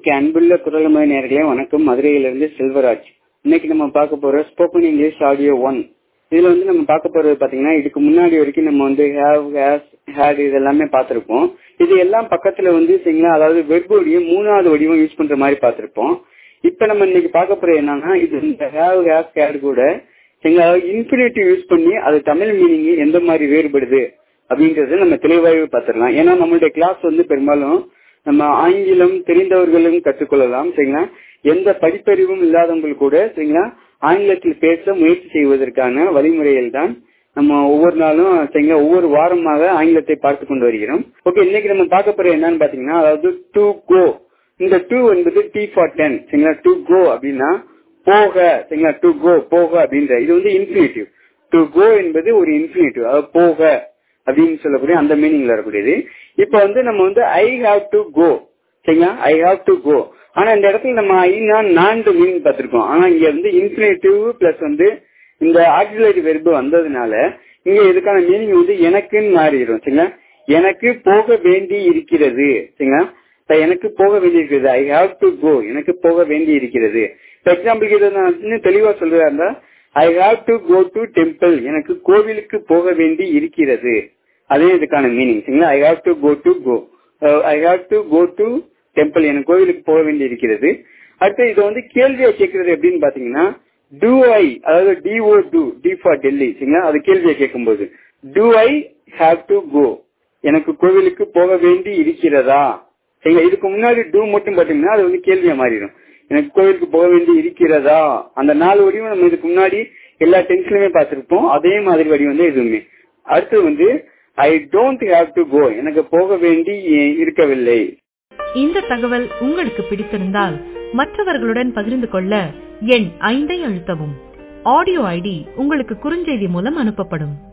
okay அன்புள்ள குரலமய நேர்களே வணக்கம் மதுரையிலிருந்து செல்வராஜ் இன்னைக்கு நம்ம பார்க்க போற ஸ்போக்கன் இங்கிலீஷ் ஆடியோ ஒன் இதுல வந்து நம்ம பார்க்க போறது பாத்தீங்கன்னா இதுக்கு முன்னாடி வரைக்கும் நம்ம வந்து ஹேவ் ஹேஸ் ஹேட் இது எல்லாமே பார்த்திருப்போம் இது எல்லாம் பக்கத்துல வந்து சரிங்களா அதாவது வெர்போடைய மூணாவது வடிவம் யூஸ் பண்ற மாதிரி பார்த்திருப்போம் இப்ப நம்ம இன்னைக்கு பார்க்க போறது என்னன்னா இது இந்த ஹேவ் ஹேஸ் ஹேட் கூட சரிங்களா இன்ஃபினிட்டிவ் யூஸ் பண்ணி அது தமிழ் மீனிங் எந்த மாதிரி வேறுபடுது அப்படிங்கறத நம்ம தெளிவாகவே பார்த்துடலாம் ஏன்னா நம்மளுடைய கிளாஸ் வந்து பெரும்பாலும் நம்ம ஆங்கிலம் தெரிந்தவர்களும் கற்றுக்கொள்ளலாம் சரிங்களா எந்த படிப்பறிவும் இல்லாதவங்க கூட சரிங்களா ஆங்கிலத்தில் பேச முயற்சி செய்வதற்கான வழிமுறைகள் தான் நம்ம ஒவ்வொரு நாளும் சரிங்களா ஒவ்வொரு வாரமாக ஆங்கிலத்தை பார்த்து கொண்டு வருகிறோம் ஓகே இன்னைக்கு நம்ம பார்க்க போற என்னன்னு பாத்தீங்கன்னா அதாவது டு கோ இந்த டூ என்பது டி ஃபார் டென் சரிங்களா டு கோ அப்படின்னா போக சரிங்களா டு கோ போக அப்படின்ற இது வந்து இன்ஃபினிட்டிவ் டு கோ என்பது ஒரு இன்ஃபினிட்டிவ் அதாவது போக அப்படின்னு சொல்லக்கூடிய அந்த மீனிங்ல வரக்கூடியது இப்ப வந்து நம்ம வந்து ஐ ஹாவ் டு கோ சரிங்களா ஐ ஹாவ் டு கோ ஆனா இந்த இடத்துல நம்ம ஐனா நான்கு மீனிங் பார்த்திருக்கோம் ஆனா இங்க வந்து இன்ஃபினிட்டிவ் பிளஸ் வந்து இந்த ஆக்சிலரி வெர்பு வந்ததுனால இங்க இதுக்கான மீனிங் வந்து எனக்குன்னு மாறிடும் சரிங்களா எனக்கு போக வேண்டி இருக்கிறது சரிங்களா எனக்கு போக வேண்டி இருக்கிறது ஐ ஹாவ் டு கோ எனக்கு போக வேண்டி இருக்கிறது எக்ஸாம்பிளுக்கு இதை நான் தெளிவா சொல்றதா இருந்தா I have to go to temple எனக்கு கோவிலுக்கு போக வேண்டி இருக்கிறது அதே இதுக்கான மீனிங் சரிங்களா I have to go to go I have to go to temple எனக்கு கோவிலுக்கு போக வேண்டி இருக்கிறது அடுத்து இதை வந்து கேள்வியா கேட்கறது எப்படின்னு பாத்தீங்கன்னா டூ ஐ அதாவது DO do D for Delhi சரிங்களா அது கேள்வியா கேட்கும்போது do I have to go எனக்கு கோவிலுக்கு போக வேண்டி இருக்கிறதா சரிங்களா இதுக்கு முன்னாடி டூ மட்டும் பாத்தீங்கன்னா அது வந்து கேள்வியா மாறிடும் எனக்கு கோவிலுக்கு போக வேண்டி இருக்கிறதா அந்த நாலு வடிவம் நம்ம இதுக்கு முன்னாடி எல்லா டென்ஷனுமே பார்த்திருப்போம் அதே மாதிரி வடி வந்து எதுவுமே அடுத்து வந்து I don't have to go எனக்கு போக வேண்டி இருக்கவில்லை இந்த தகவல் உங்களுக்கு பிடித்திருந்தால் மற்றவர்களுடன் பகிர்ந்து கொள்ள எண் ஐந்தை அழுத்தவும் ஆடியோ ஐடி உங்களுக்கு குறுஞ்செய்தி மூலம் அனுப்பப்படும்